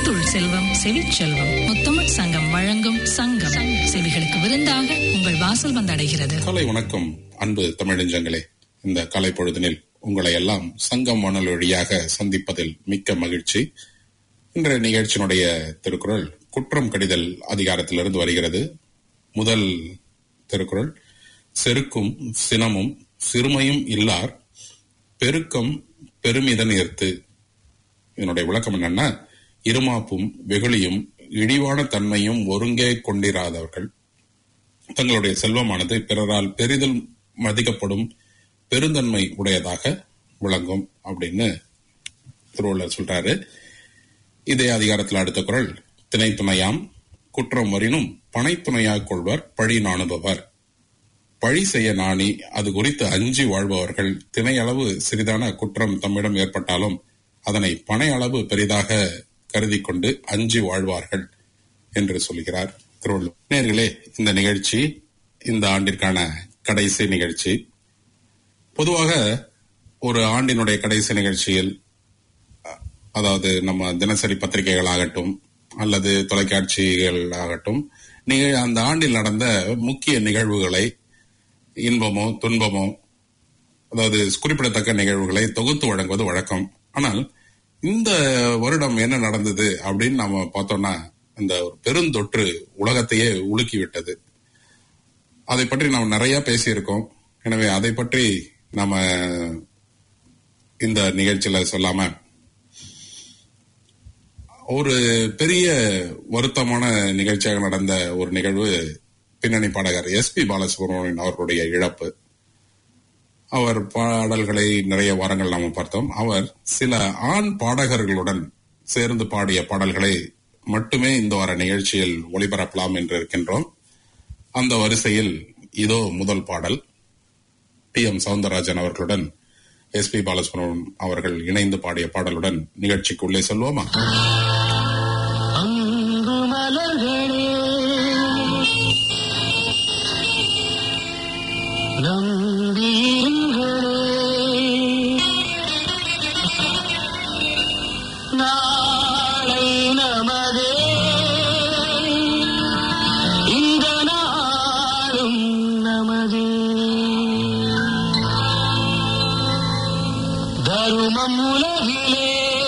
முத்துள் செல்வம் செவிச்செல்வம் முத்தமிழ் சங்கம் வழங்கும் சங்கம் செவிகளுக்கு விருந்தாக உங்கள் வாசல் வந்தடைகிறது காலை வணக்கம் அன்பு தமிழஞ்சங்களே இந்த காலை பொழுதினில் உங்களை எல்லாம் சங்கம் வானொலி வழியாக சந்திப்பதில் மிக்க மகிழ்ச்சி இன்றைய நிகழ்ச்சியினுடைய திருக்குறள் குற்றம் கடிதல் அதிகாரத்திலிருந்து வருகிறது முதல் திருக்குறள் செருக்கும் சினமும் சிறுமையும் இல்லார் பெருக்கம் பெருமிதன் ஏர்த்து இதனுடைய விளக்கம் என்னன்னா இருமாப்பும் வெகுளியும் இழிவான தன்மையும் ஒருங்கே கொண்டிராதவர்கள் தங்களுடைய செல்வமானது பிறரால் பெரிதில் மதிக்கப்படும் பெருந்தன்மை உடையதாக விளங்கும் அப்படின்னு திருவள்ளுவர் சொல்றாரு இதே அதிகாரத்தில் அடுத்த குரல் திணை துணையாம் குற்றம் வரினும் பனைத்துணையாக் கொள்வர் பழி நாணுபவர் பழி செய்ய நாணி அது குறித்து அஞ்சி வாழ்பவர்கள் திணை அளவு சிறிதான குற்றம் தம்மிடம் ஏற்பட்டாலும் அதனை பனை அளவு பெரிதாக கருதி கொண்டு அஞ்சி வாழ்வார்கள் என்று சொல்கிறார் திருவள்ளுவர் நேர்களே இந்த நிகழ்ச்சி இந்த ஆண்டிற்கான கடைசி நிகழ்ச்சி பொதுவாக ஒரு ஆண்டினுடைய கடைசி நிகழ்ச்சியில் அதாவது நம்ம தினசரி பத்திரிகைகள் ஆகட்டும் அல்லது தொலைக்காட்சிகள் ஆகட்டும் நிக அந்த ஆண்டில் நடந்த முக்கிய நிகழ்வுகளை இன்பமோ துன்பமோ அதாவது குறிப்பிடத்தக்க நிகழ்வுகளை தொகுத்து வழங்குவது வழக்கம் ஆனால் இந்த வருடம் என்ன நடந்தது அப்படின்னு நாம பார்த்தோம்னா இந்த ஒரு பெருந்தொற்று உலகத்தையே உலுக்கி விட்டது அதை பற்றி நாம் நிறைய பேசியிருக்கோம் எனவே அதை பற்றி நாம இந்த நிகழ்ச்சியில சொல்லாம ஒரு பெரிய வருத்தமான நிகழ்ச்சியாக நடந்த ஒரு நிகழ்வு பின்னணி பாடகர் எஸ் பி பாலசுப்ரமணியன் அவர்களுடைய இழப்பு அவர் பாடல்களை நிறைய வாரங்கள் நாம பார்த்தோம் அவர் சில ஆண் பாடகர்களுடன் சேர்ந்து பாடிய பாடல்களை மட்டுமே இந்த வார நிகழ்ச்சியில் ஒளிபரப்பலாம் என்று இருக்கின்றோம் அந்த வரிசையில் இதோ முதல் பாடல் டி எம் சவுந்தரராஜன் அவர்களுடன் எஸ் பி பாலசுப்ரமணியன் அவர்கள் இணைந்து பாடிய பாடலுடன் நிகழ்ச்சிக்கு உள்ளே செல்வோமா அன்பு மலர்களே நம்பியிருங்களே நாளை நமதே இந்த நாளும் நமதே தருமம் உலகிலே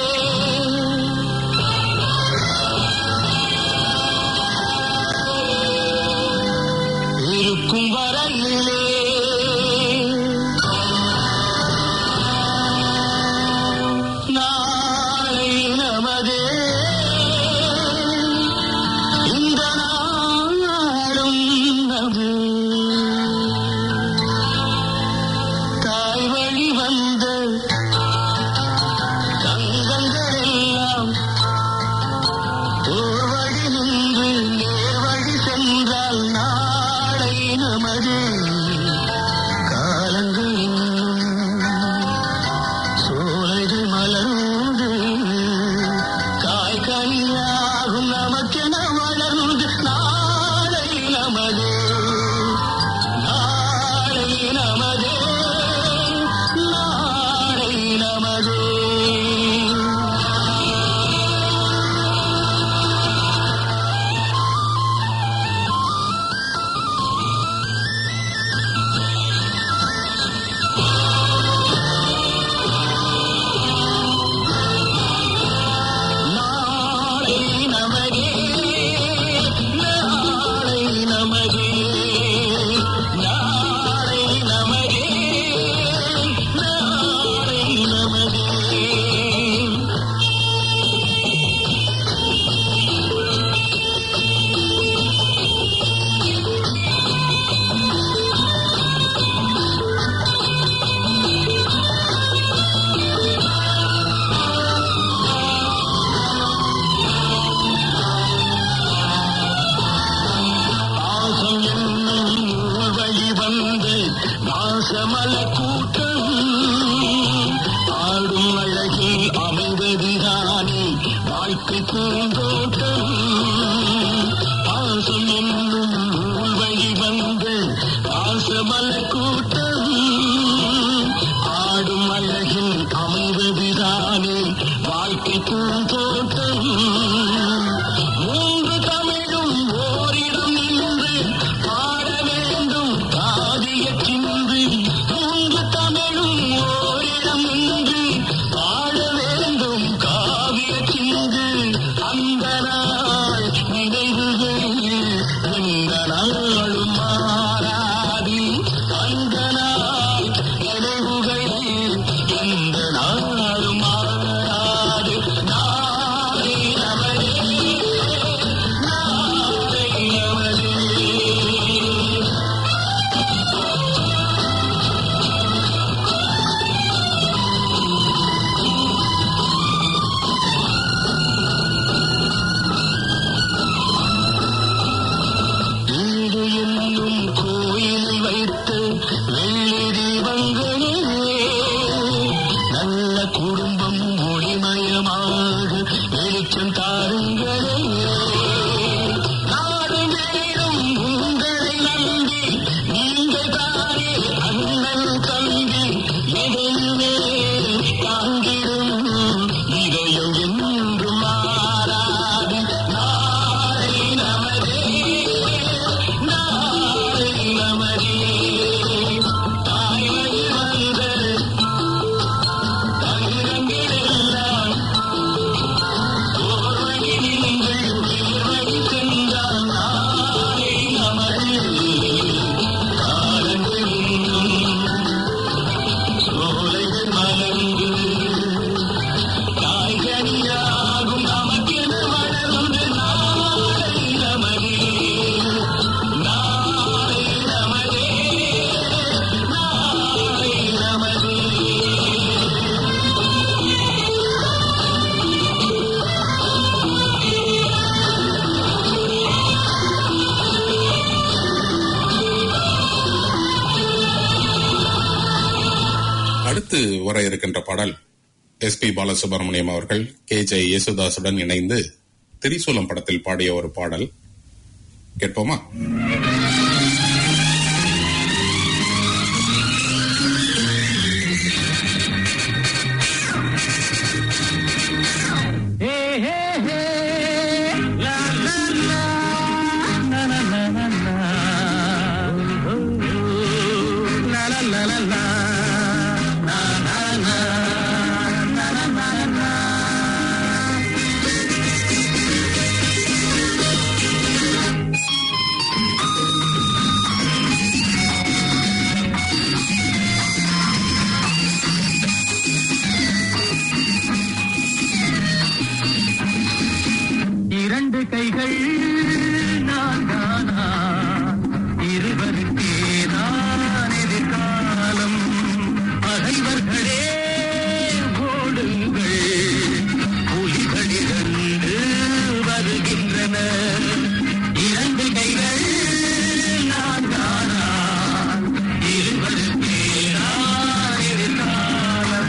இருக்கும் வரையிலே நாளை நமதே இந்த நாளும் நமது தாய் வழி வந்த தங்கங்கள் எல்லாம் ஓர் வழி நின்று நேர் வழி சென்றால் நாளை நமது காலங்கள் இன்னும் சோலைகள் மலர்ந்து காய்கனியாகும் நமக்கென வளர்ந்து நாளை நமது நாளை நமதே நாளை நமதே நாளை நமதே நாளை நமதே நாளை நமதே நாளை நமதே பாசம் என்னும் நூல் வழி வந்து நாசமல கூட்டம் ஆடும் அழகில் அமைவதுதானே வாழ்க்கை பூந்தோட்டம் பாசம் என்னும் நூல் வழி வந்து நாசமல கூட்டம் ஆடும் அழகில் அமைவதுதானே வாழ்க்கை பூந்தோட்டம் அடுத்து வர இருக்கின்ற பாடல் எஸ் பி பாலசுப்ரமணியம் அவர்கள் கே ஜே யேசுதாசுடன் இணைந்து திரிசூலம் படத்தில் பாடிய ஒரு பாடல் கேட்போமா இரண்டு கைகள் நான் தானா இருவருக்கே தான் எதிர்காலம் பகைவர்களே ஓடுங்கள் புலிகளிலிருந்து வருகின்றன இரண்டு கைகள் நான் தானா இருவருக்கே தான் எதிர்காலம்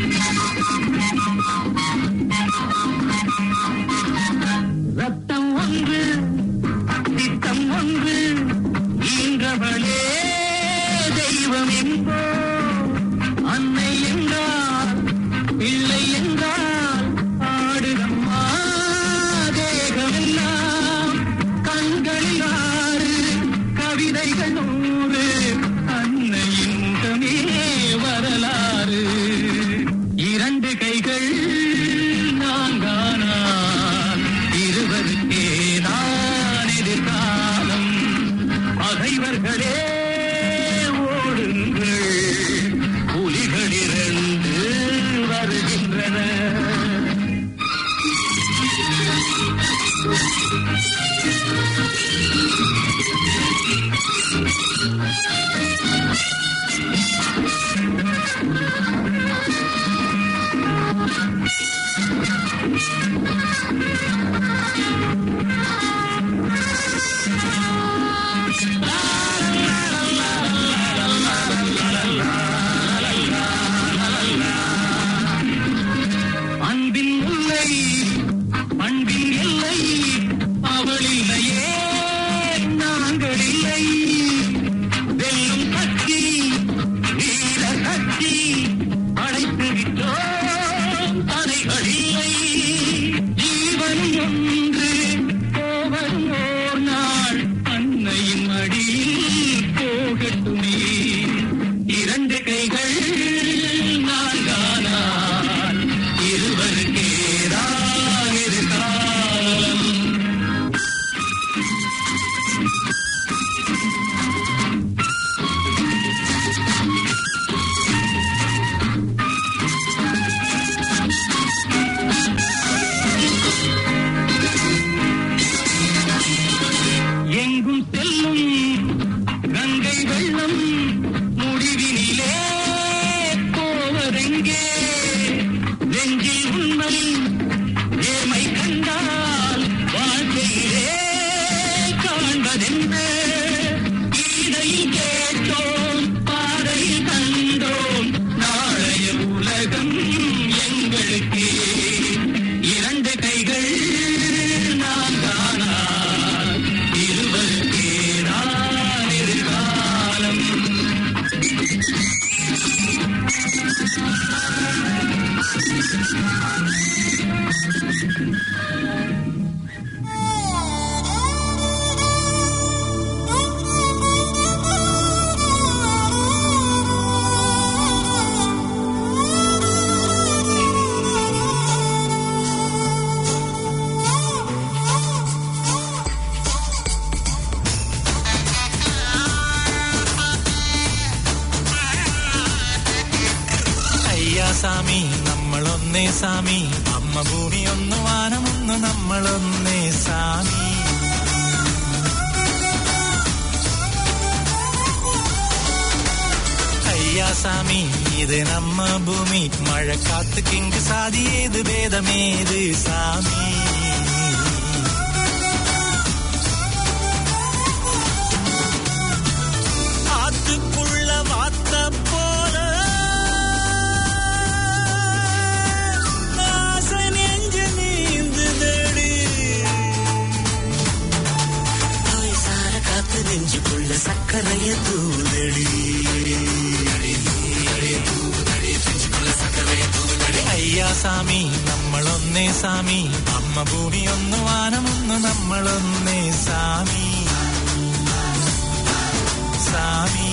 ரத்தம் ஒன்று சித்தம் ஒன்று ஈன்றவளே தெய்வம் என்போ அன்னை என்றால் பிள்ளை என்றால் ஆடுகம்மா தேகமெல்லாம் கண்களில் ஆறு கவிதைகள் நூறு அன்னையின் முகமே வரலாறு இரண்டு கைகள் நான்கானால் இருவருக்கே நான் எதிர்காலம் பகைவர்களே ஓடுங்கள் புலிகள் இரண்டு வருகின்றன அன்பின் முல்லை பண்பின் எல்லை அவள் இல்லையே நாங்கள் இல்லை வெல்லும் கட்சி வீர கட்சி அழைத்து விட்டோம் தடைகள் இல்லை ஜீவனும் ஒன்று போவரும் ஓர் நாள் அன்னையின் மடியில் போகட்டுமே இரண்டு கைகள் நான்கானால் இருவருக்கேதான் எதிர்காலம் எங்கும் செல்லும் கங்கை வெள்ளம் முடிவினிலே போவதெங்கே நெஞ்சில் உண்மை நேர்மை கண்டால் வாழ்க்கையிலே காண்பதென்ன கீதையில் கேட்டோம் பாதையில் கண்டோம் நாளைய உலகம் எங்களுக்கே இரண்டு கைகள் நான் தானால் இருவருக்கே நான் எதிர்காலம் അയ്യാ സ്വാമി നമ്മളൊന്നേ സ്വാമി അമ്മ ഭൂമി ഒന്ന് വാനമൊന്ന് നമ്മളൊന്നേ സ്വാമി അയ്യാ സ്വാമി ഇത് നമ്മ ഭൂമി മഴക്കാത്ത് കിങ്ക് സാതി ഏത് ഭേദമേത് സ്വാമി ஆத்துக்குள்ள வாத்த போல സാമി നമ്മളൊന്നേ സാമി അമ്മ ഭൂമി ഒന്ന് വാനമൊന്ന് നമ്മളൊന്നേ സാമി സാമി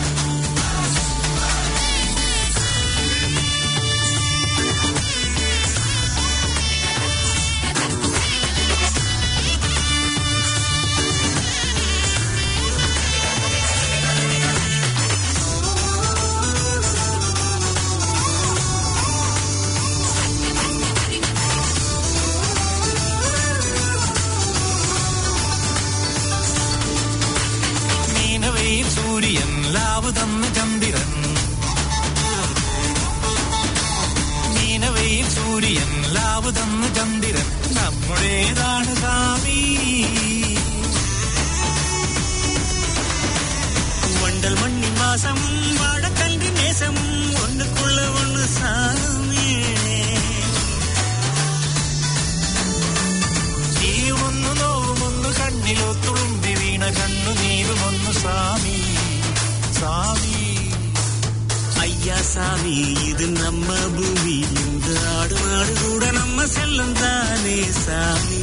മീനവയിൽ സൂര്യൻ ലാവ് തന്ന ചന്ദ്രൻ മീനവയിൽ സൂര്യൻ ലാവ് തന്ന ചന്ദ്രൻ നമ്മുടേതാണ് സ്വാമി வண்டல் மண்ணி மாசம் வாழக்கல்வி நேசம் ஒண்ணுக்குள்ள ஒண்ணு சாமி ജീവൊന്നു നോവുമൊന്നു കണ്ണിലോ തുളുമ്പി വീണ കണ്ണു നീരുമൊന്നു സ്വാമി സ്വാമി ஐயா சாமி இது நம்ம பூமி இந்த ஆடு மாடு கூட நம்ம செல்லம் தானே சாமி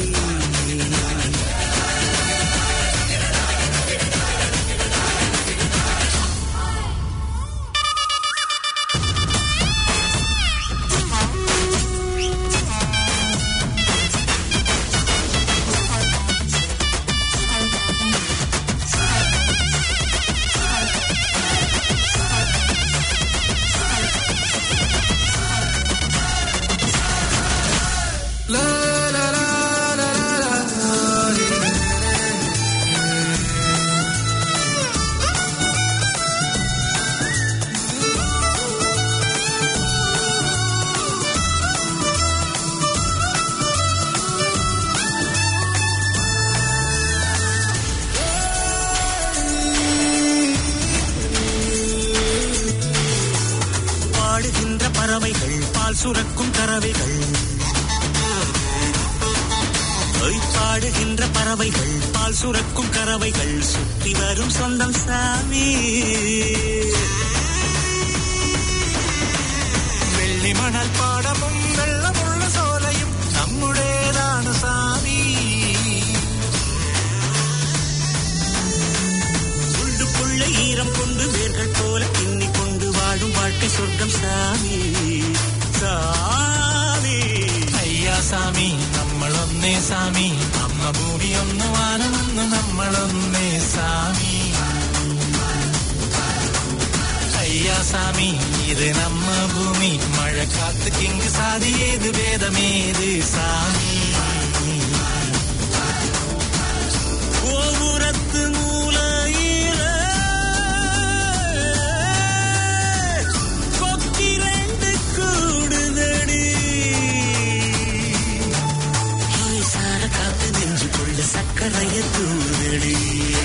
பாடுகின்ற பறவைகள் பால் சுரக்கும் கறவைகள் ஒய், பாடுகின்ற பறவைகள் பால் சுரக்கும் கறவைகள் சுற்றி வரும் சொந்தம் சாமி വെള്ളിമണൽ പാടമും വെള്ളമുള്ള സോലയും നമ്മുടേതാണ് സ്വാമി உள்ளுக்குள்ள ஈரம் கொண்டு வேர்கள் போல பின்னிக் கொண்டு வாழும் வாழ்க்கை சொர்க்கம் சாமி சாமி അയ്യാ സ്വാമി നമ്മളൊന്നേ സ്വാമി അമ്മ ഭൂമി ഒന്ന് വാനമൊന്ന് നമ്മളൊന്നേ സ്വാമി അയ്യാ സ്വാമി ഇത് നമ്മ ഭൂമി മഴക്കാത്ത് കിങ്ക് സാധി ഏത് ഭേദമേത് സ്വാമി கோபுரத்து மூலையில கொக்கிரண்டு கூடுதடி ஹாய் சார காத்து நெஞ்சுக்குள்ள சக்கரைய தூதடி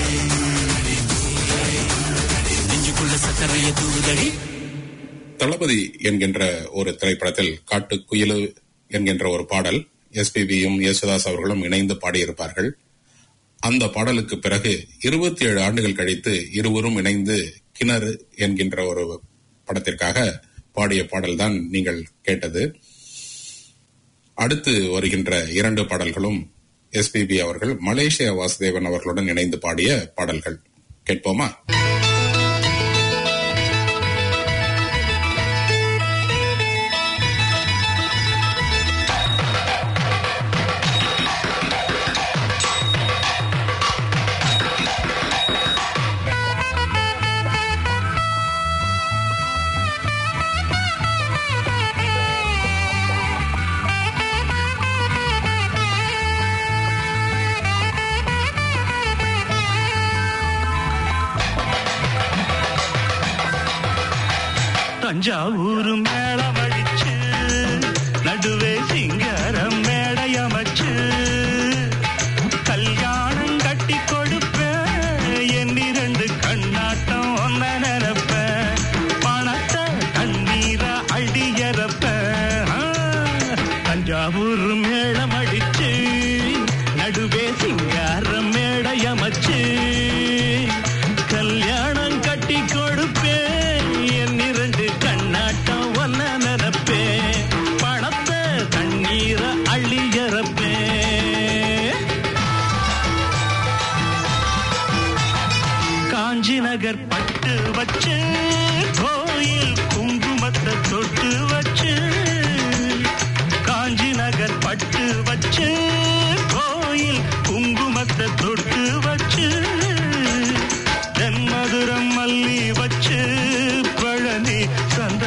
நெஞ்சுக்குள்ள சக்கரைய தூதடி தளபதி என்கின்ற ஒரு திரைப்படத்தில் காட்டுக்குயிலு என்கின்ற ஒரு பாடல் எஸ்பிபியும் யேசுதாஸ் அவர்களும் இணைந்து பாடியிருப்பார்கள் அந்த பாடலுக்கு பிறகு இருபத்தி ஏழு ஆண்டுகள் கழித்து இருவரும் இணைந்து கிணறு என்கின்ற ஒரு படத்திற்காக பாடிய பாடல்தான் நீங்கள் கேட்டது அடுத்து வருகின்ற இரண்டு பாடல்களும் எஸ்பிபி அவர்கள் மலேசியா வாசுதேவன் அவர்களுடன் இணைந்து பாடிய பாடல்கள் கேட்போமா தஞ்சாவூர் மேளமடிச்சு நடுவே சிங்காரம் மேடையமைச்சு கல்யாணம் கட்டி கொடுப்பேன் என் இரண்டு கண்ணாட்டம் ஒன்ன நினைப்பேன் பணத்தை தண்ணீரா அடியறப்பேன் ஆ, தஞ்சாவூர் மேளமடிச்சு நடுவே சிங்காரம் மேடையமைச்சு கல்யாணம் கட்டி கொடுப்பேன் என் இரண்டு கண்ணாட்டம் ஒன்ன நினைப்பேன் பணத்தை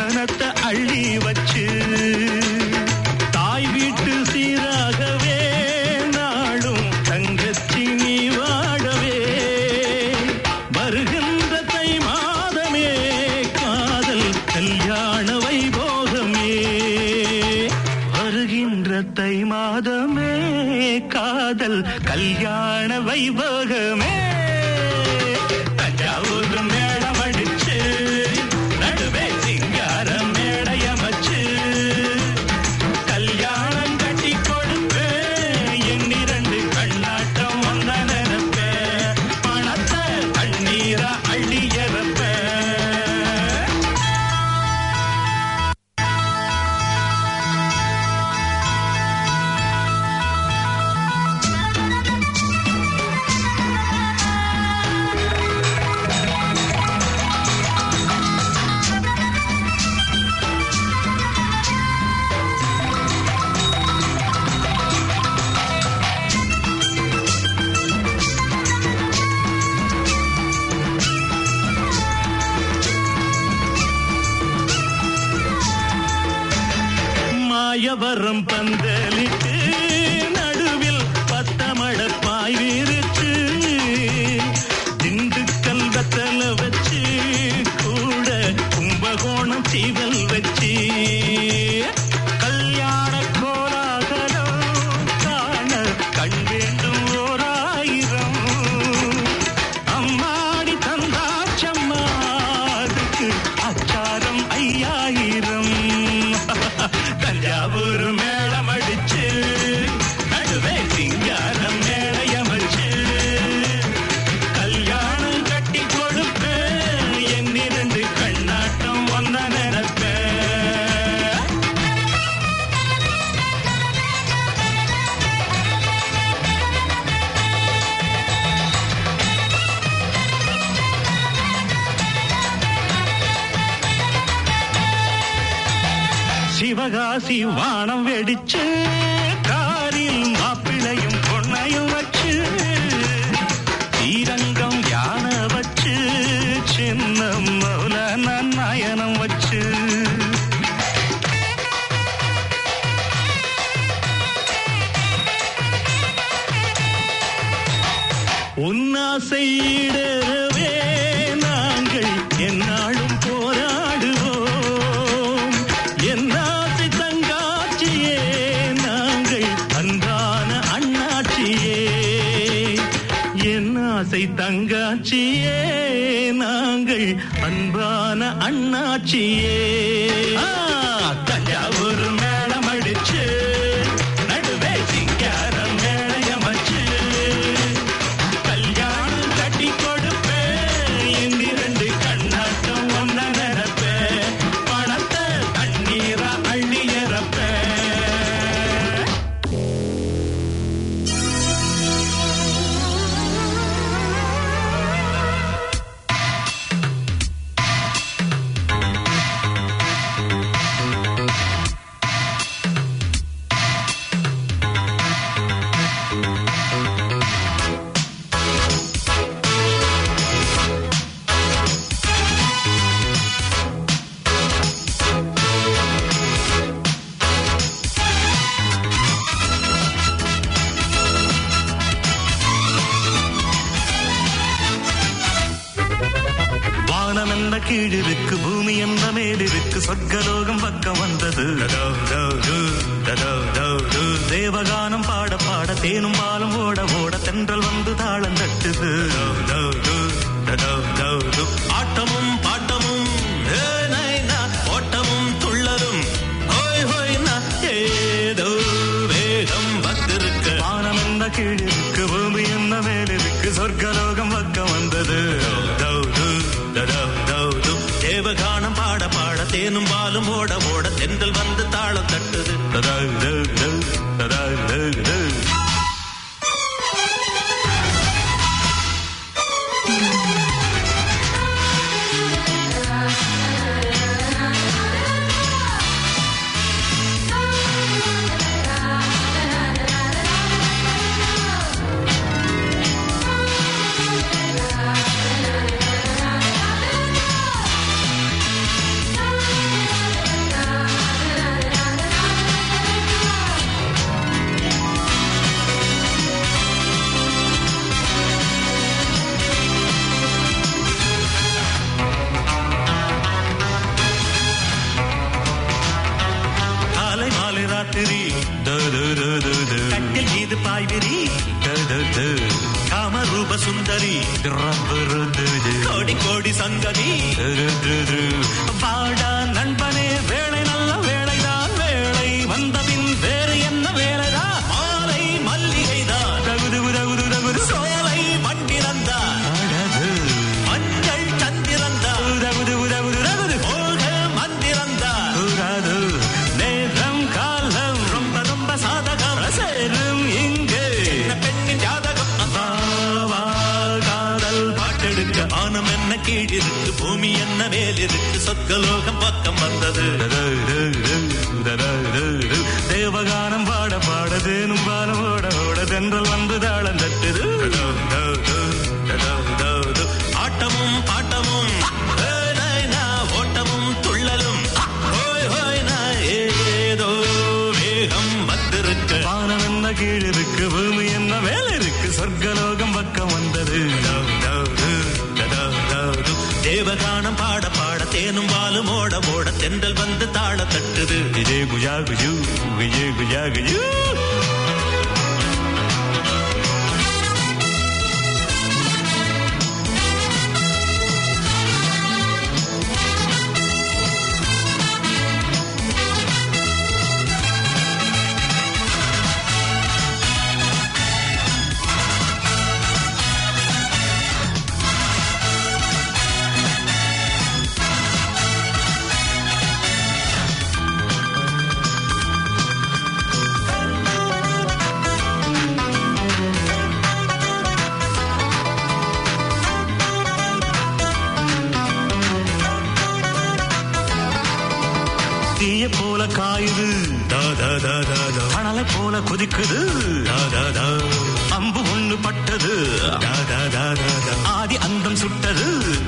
சந்தனத்தை அள்ளி வச்சு தாய் வீட்டு சீராகவே நாளும் தங்கச்சி நீ வாழவே வருகின்ற தை மாதமே காதல் கல்யாண வைபோகமே வருகின்ற தை மாதமே காதல் கல்யாண வைபோகமே தஞ்சாவூர் மேளம் அடிச்சு நடுவே சிங்கார மேடையமச்சு கல்யாணம் கட்டி கொடுப்பேன் எண்ணிரண்டு கண்ணாட்டம் வந்த நினைப்பேன் பணத்தை கண்ணீரா அள்ளி இறப்பேன் மாயவரம் பந்தலிட்டு நடுவில் பத்தமழ பாய் விரிச்சு திண்டுக்கல் வெத்தல வச்சு கூட கும்பகோணம் சீவல் வச்சு கல்யாண கோலாகலம் காண கண் வேண்டும் ஓராயிரம் அம்மாடி தந்தாச்சம்மா அதுக்கு அச்சாரம் ஐயாயிரம் தஞ்சாவூர் மேளம் அடிச்சு நடுவே சிங்காரம் மேளையமச்சு கல்யாணம் கட்டி கொடுப்பு என்னிரண்டு கண்ணாட்டம் வந்த நினைப்பேன் சிவகாசி வானம் வெடிச்சு காரில் மாப்பிளையும் பொண்ணையும் வச்சு ஸ்ரீரங்கம் யானை வச்சு சின்ன மௌல நயனம் வச்சு உன்னாசையிடவே நாங்கள் என்னாலும் போராடுவோம் என்னாசை தங்காட்சியே நாங்கள் அன்பான அண்ணாட்சியே என்னாசை தங்காட்சியே நாங்கள் அன்பான அண்ணாட்சியே ஆ, தஞ்சாவூர் மேளம் அடிச்சு நடுவே சிங்காரம் மேளையமச்சு கல்யாணம் கட்டி கொடுப்பேன் இரண்டு கண்ணாட்டம் ஒன்ன நினைப்பேன் பணத்தை தண்ணீரா அள்ளி இறப்பேன் வானம் என்ன கீழிருக்கு பூமி என்ன மேலிருக்கு சொர்க்கலோகம் பக்கம் வந்தது ததோ, தோ, து, ததோ, தோ, து. தேவகானம் பாட பாட தேனும் பாலும் ஓட ஓட தென்றல் வந்து தாளம் தட்டுது ததோ, தோ, து, ததோ, தோ, து. ஆட்டமும் பாட்டமும் ஏ, நை, நா, ஓட்டமும் துள்ளலும் ஹோய் ஹோய் நா, ஏதோ வேகம் வந்திருக்கு வானம் என்ன கீழிருக்கு பூமி என்ன மேலிருக்கு சொர்க்கலோகம் பக்கம் வந்தது தௌ, து, ததௌ, தௌ, து. தேவகானம் பாட பாட தேனும் பாலும் ஓட ஓட தென்றல் வந்து தாளம் தட்டுது ததௌ, தௌ, தௌ, ததௌ, தௌ, தௌ. ராத்திரி து, து, து, து, து. கட்டில் மீது பாய்விரி து, து, து. காமரூப சுந்தரி ரப்பு, ரு, து, து. கோடி கோடி சங்கதி து, து, து, து. வாடா நண்பனே வேலை நல்ல வேலைதான் வேலை வந்தபின் வேறு என்ன வேலைதான் மாலை மல்லிகைதான் தகுது தகுது தகுது சோலை மண்டிரந்தான் மஞ்சள் சந்திரந்தான் உதவுது உதவுது உதவுது மோக மந்திரந்தான் உதவு நேரம் காலம் ரொம்ப ரொம்ப சாதகம் சேரும் இங்கு பெண்ணின் ஜாதகம் வா, வா, காதல் பாட்டெடுக்க ஆனம் என்ன கீழிருக்கு பூமி என்ன மேலிருக்கு சொர்க்கலோகம் பக்கம் வந்தது தேவகானம் பாட பாட தேனும் பாலம் ஓட ஓட தென்றல் வந்து தாளம் தட்டுது ஆட்டமும் பாட்டமும் ஏய், நாய், நா, ஓட்டமும் துள்ளலும் ஹோய், ஹோய், நா, ஏதோ வேகம் வந்திருக்கு வானம் என்ன கீழ் இருக்கு பூமி என்ன மேல இருக்கு சொர்க்கலோகம் பக்கம் வந்தது தேவகானம் பாட பாட தேனும் பாலும் ஓட ஓட தென்றல் வந்து தாள தட்டுது விஜய் குஜா குஜு விஜய் குஜா குஜு தீய போல காயுது கணலை போல கொதிக்குது அம்பு ஒண்ணு பட்டது ஆதி அந்தம் சுட்டது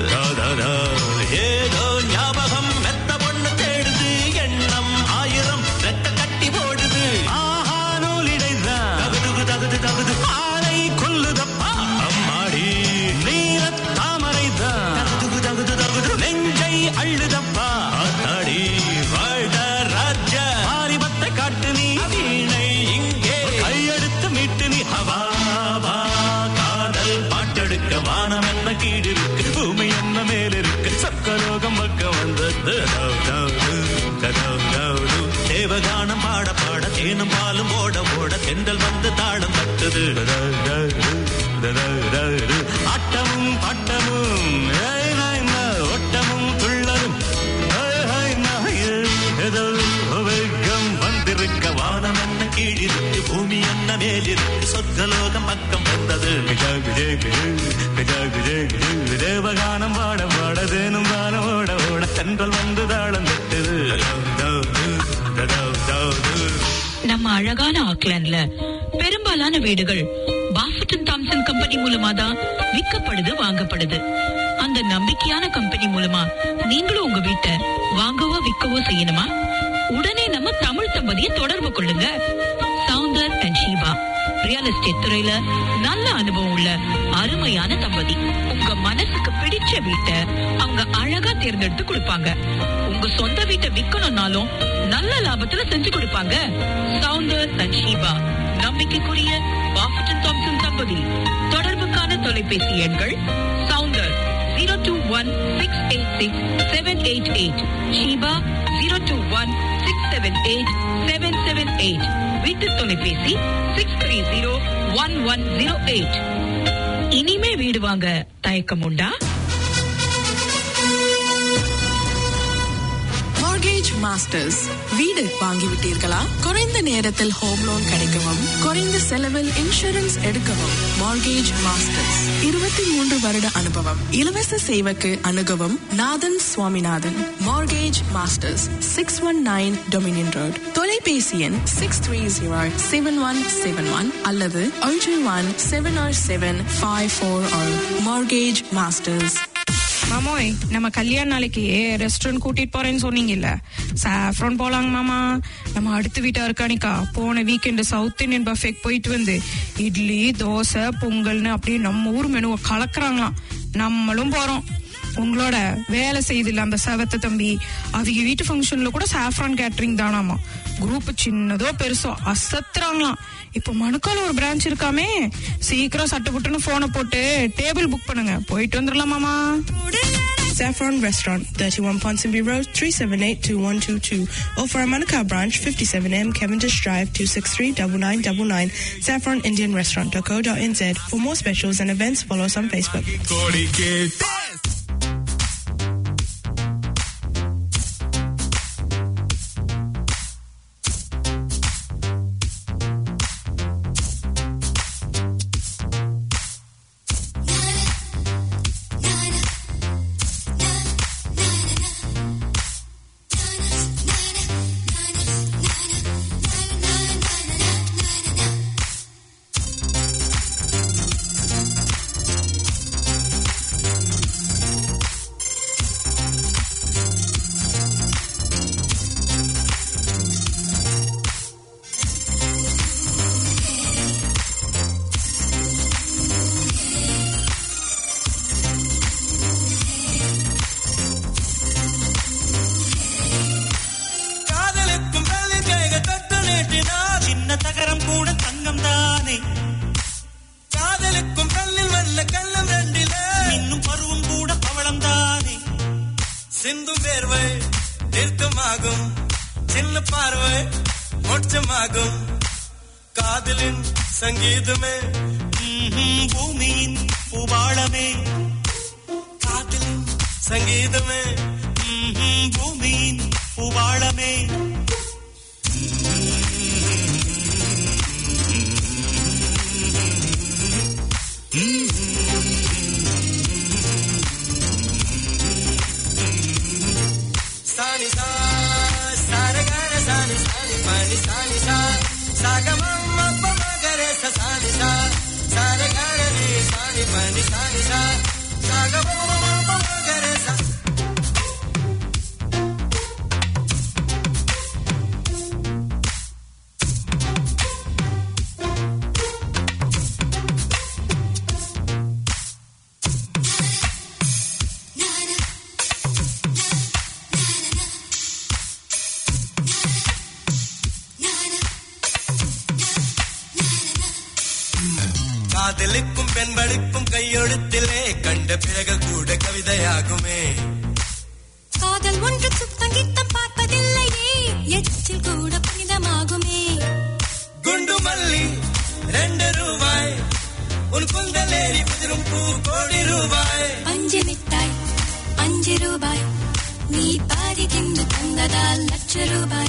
ஏதோ ஞாபகம் மெத்த பொண்ணு தேடுது எண்ணம் ஆயிரம் ரெக்க கட்டி போடுது ஆஹா நூலிடைதான் தகுது தகுது தகுது ஆளை கொல்லுதப்பா அம்மாடி நீல தாமரைதான் தகுது தகுது தகுது நெஞ்சை அள்ளுதப்பா ஆத்தாடி வாழ்த ராஜ மாரிபத்தை காட்டு நீ வீணை இங்கே கையெடுத்து மீட்டு நீ ஹவா வா காதல் பாட்டெடுக்க வானம் என்ன கீடு இருக்கு பூமி என்ன மேல் இருக்கு சக்கலோகம் பக்கம் வந்தது தவ் தவ் து, ததவ் தவ் து. தேவகானம் பாட பாட தேனும் பாலும் ஓட ஓட தென்றல் வந்து தாளம் தட்டுது ததவ் தவ் து, ததவ் தவ் து. ஆட்டமும் பாட்டமும் ஏய் நாய் நா, ஓட்டமும் துள்ளலும் ஏய் ஹாய் நா, ஏதோ வேகம் வந்திருக்க வானம் என்ன கீழிருக்கு பூமி என்ன மேலிருக்கு சொர்க்கலோகம் பக்கம் வந்தது குஜா குஜே குஜு, குஜா குஜே குஜு. தேவகானம் பாட பாட தேனும் பாடம் ஓட ஓட தென்றல் வந்து தாளம் தட்டுது ததவ் தவ் து, ததவ் தவ் து. நம்ம அழகான ஆக்லாண்ட்ல பெரும்பாலான வீடுகள் பாஃபட்டன் தாம்சன் கம்பெனி மூலமா தான் விற்கப்படுது வாங்கப்படுது அந்த நம்பிக்கையான கம்பெனி மூலமா நீங்களும் உங்க வீட்டை வாங்கவோ விற்கவோ செய்யணுமா உடனே நம்ம தமிழ் தம்பதியை தொடர்பு கொள்ளுங்க Soundar and Sheeba real estate துறையில நல்ல அனுபவம் உள்ள அருமையான தம்பதி உங்க மனசுக்கு பிடிச்ச வீட்டை அவங்க அழகா தேர்ந்தெடுத்து கொடுப்பாங்க உங்க சொந்த வீட்டை விக்கணும்னாலும் நல்ல லாபத்துல செஞ்சு கொடுப்பாங்க சவுந்தர் அண்ட் ஷீபா நம்பிக்கைக்குரிய பாஃபட்டன் தாம்சன் தம்பதி தொடர்புக்கான தொலைபேசி எண்கள் Soundar zero two one six eight six seven eight eight Sheeba zero two one six seven eight seven seven eight வீட்டு தொலைபேசி six three zero one one zero eight இனிமே வீடு வாங்க தயக்கம் உண்டா மார்கேஜ் மாஸ்டர்ஸ் வீடு வாங்கிவிட்டீர்களா குறைந்த நேரத்தில் ஹோம் லோன் கிடைக்கவும் குறைந்த செலவில் இன்சூரன்ஸ் எடுக்கவும் மார்கேஜ் மாஸ்டர்ஸ் இருபத்தி மூன்று வருட அனுபவம் இலவச சேவைக்கு அணுகவும் Nathan Swaminathan mortgage masters six one nine Dominion road தொலைபேசி எண் six three zero seven one seven one அல்லது ஒன்று one seven or seven five four or mortgage masters மாமோய் நம்ம கல்யாண நாளைக்கு ரெஸ்டாரண்ட் கூட்டிட்டு போறேன்னு சொன்னீங்கல்ல சாஃப்ரான் போலாங்க மாமா நம்ம அடுத்த வீட்டா இருக்கானிக்கா போன வீக்கெண்டு சவுத் இந்தியன் பஃபேக்கு போயிட்டு வந்து இட்லி தோசை பொங்கல்னு அப்படியே நம்ம ஊர் மெனுவை கலக்குறாங்களாம் நம்மளும் போறோம் உங்களோட வேலை செய்தில்ல அந்த செவத்த தம்பி அவங்க வீட்டு ஃபங்க்ஷன்ல கூட சாஃப்ரான் கேட்டரிங் தானாமா குரூப் சின்னதோ பெருசோ அசத்துறாங்களாம் இப்போ மணுக்கால ஒரு பிரான்ச் இருக்காமே சீக்கிரம் சட்டு புட்டுன்னு போனை போட்டு டேபிள் புக் பண்ணுங்க போயிட்டு வந்துடலாமாமா Saffron Restaurant, 31 Ponsonby Road, 378-2122. Or for our Manukau branch, 57M Cavendish Drive, 263-9999. saffronindianrestaurant.co.nz. For more specials and events, follow us on Facebook. காதலுக்கும் வெள்ளி கைகள் தொட்டு நீட்டினார் சின்ன தகரம் கூட தங்கம் தானே காதலுக்கும் கல்லில் வல்ல கள்ளம் ரெண்டிலே இன்னும் பருவம் கூட பவளம் தானே சிந்தும் வேர்வை நிறுத்தமாகும் சின்ன பார்வை மோட்சமாகும் காதலின் சங்கீதமே ம்ஹும், பூமியின் பூபாளமே காதலின் சங்கீதமே ம்ஹும், பூமியின் பூபாளமே சாணி சா சாரகார சாணி சாணி பாணி சாணி சா சாகமம் அப்ப மகரே ச சாணி சா சாரகார நீ சாணி பாணி சாணி சா சாகமம் அப்ப மகரே ச காதலுக்கும் பெண்படுக்கும் கையெழுத்திலே கண்ட பிறகு கூட கவிதையாகுமே காதல் ஒன்று சுத்தம் கித்தம் பார்ப்பதில்லையே எச்சில் கூட புனிதமாகுமே குண்டு மல்லி ரெண்டு ரூபாய் உன் குந்தலேறி புதிரும் பூ கோடி ரூபாய் அஞ்சு மிட்டாய் அஞ்சு ரூபாய் நீ பாதி தின்று தந்ததால் லட்ச ரூபாய்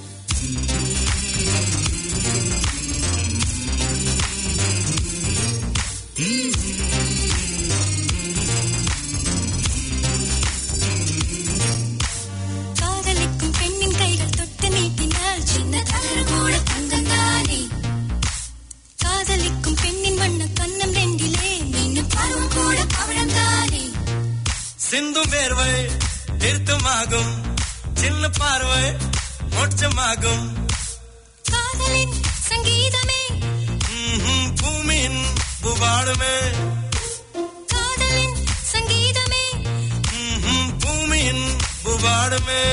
காதலிக்கும் பெண்ணின் கைகள் தொட்டு நீட்டினால் சின்ன தவறு கூட தங்கம் தானே காதலிக்கும் பெண்ணின் வண்ண கண்ணம் ரெண்டிலே மீண்டும் பருவம் கூட பவழம் தானே சிந்தும் வேர்வை நிறுத்தமாகும் சின்ன பார்வை மோட்சமாகும் காதலின் சங்கீதமே ம்ஹும், பூமியின் புவாடுமே காதலின் சங்கீதமே ம்ஹும், பூமியின் புவாடுமே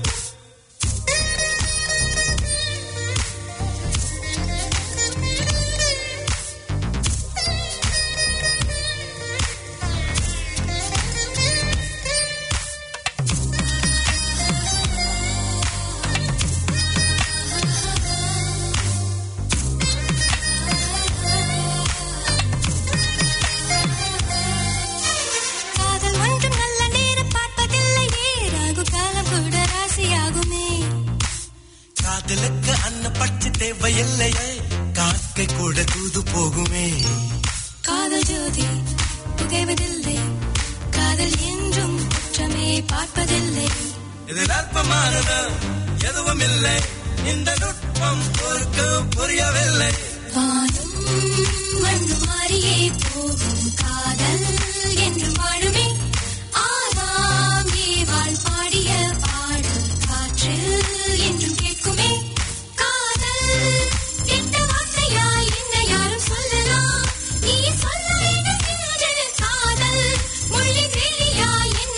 காதல் ஒன்றும் நல்ல நேரம் பார்ப்பதில்லையே ராகு காலம் கூட ராசியாகுமே காதலுக்கு அன்ன பட்சி தேவையில்லையே காக்கை கூட தூது போகுமே காதல் ஜோதி புகைவதில்லை காதல் என்றும் குற்றமே பார்ப்பதில்லை இதில் அற்பமானது எதுவும் இல்லை இந்த நுட்பம் பொறுக்க புரியவில்லை வானும் மண்ணு மாறியே போகும் காதல் என்றும் வாழுமே ஆதாம் ஏவாள் பாடிய பாடல் காற்றில் என்றும் கேட்குமே காதல் கெட்ட வார்த்தையா என்ன யாரும் சொல்லலாம் நீ சொல்ல வேண்டும் என்றது காதல் மொழி வேலியா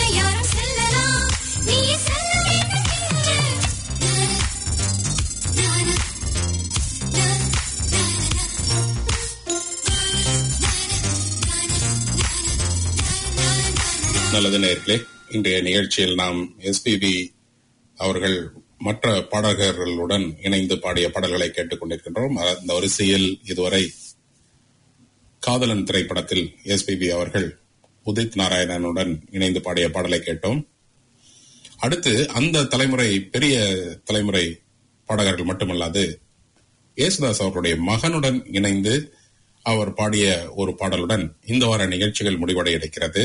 நல்லது நேர்களே இன்றைய நிகழ்ச்சியில் நாம் எஸ்பிபி அவர்கள் மற்ற பாடகர்களுடன் இணைந்து பாடிய பாடல்களை கேட்டுக் கொண்டிருக்கின்றோம் அந்த வரிசையில் இதுவரை காதலன் திரைப்படத்தில் எஸ்பிபி அவர்கள் உதித் நாராயணனுடன் இணைந்து பாடிய பாடலை கேட்டோம் அடுத்து அந்த தலைமுறை பெரிய தலைமுறை பாடகர்கள் மட்டுமல்லாது இயேசுதாஸ் அவர்களுடைய மகனுடன் இணைந்து அவர் பாடிய ஒரு பாடலுடன் இந்த வார நிகழ்ச்சிகள் முடிவடைய இருக்கிறது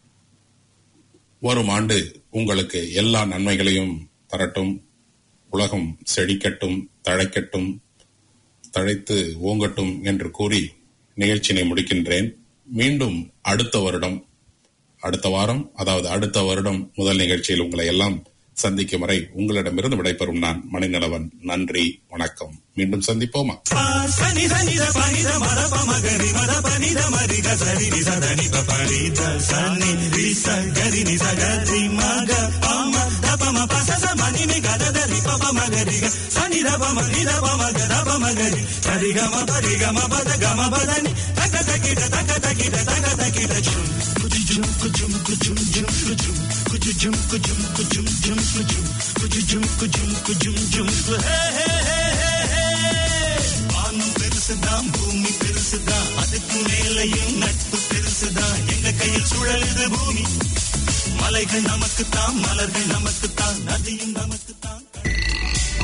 வரும் ஆண்டு உங்களுக்கு எல்லா நன்மைகளையும் தரட்டும் உலகம் செழிக்கட்டும் தழைக்கட்டும் தழைத்து ஓங்கட்டும் என்று கூறி நிகழ்ச்சியினை முடிக்கின்றேன் மீண்டும் அடுத்த வருடம் அடுத்த வாரம் அதாவது அடுத்த வருடம் முதல் நிகழ்ச்சியில் உங்களை எல்லாம் சந்திக்கும் வரை உங்களிடமிருந்து விடைபெறும் நான் மணிநலவன் நன்றி வணக்கம் மீண்டும் சந்திப்போமா சனி சனி த பனி த மத ப மகரி மத பனி த மரி க சரி ரி ச த நி ப பரி த சனி ரி ச கரி நி ச க ரி ம க ப ம த ப ம ப ச ச ம நி நி க த த ரி ப ப ம க ரி க சனி த ப ம நி த ப ம க த ப ம க ரி ச ரி க ம ப ரி க ம ப த க ம ப த நி த க த கி த த க த கி த த க த கி த ஜும் குஜு ஜும் குஜும் குஜும் ஜும் குஜும் குஜு ஜும் குஜும் குஜும் ஜும் குஜும் குஜு ஜும் குஜும் குஜும் ஜும் ஹே ஹே ஹே ஹே ஹே வானம் பெருசுதான் பூமி பெருசுதான் அதுக்கு மேலையும் நட்பு பெருசுதான் எங்க கையில் சுழலுது பூமி மலைகள் நமக்குத்தான் மலர்கள் நமக்குத்தான் நதியும் நமக்குத்தான்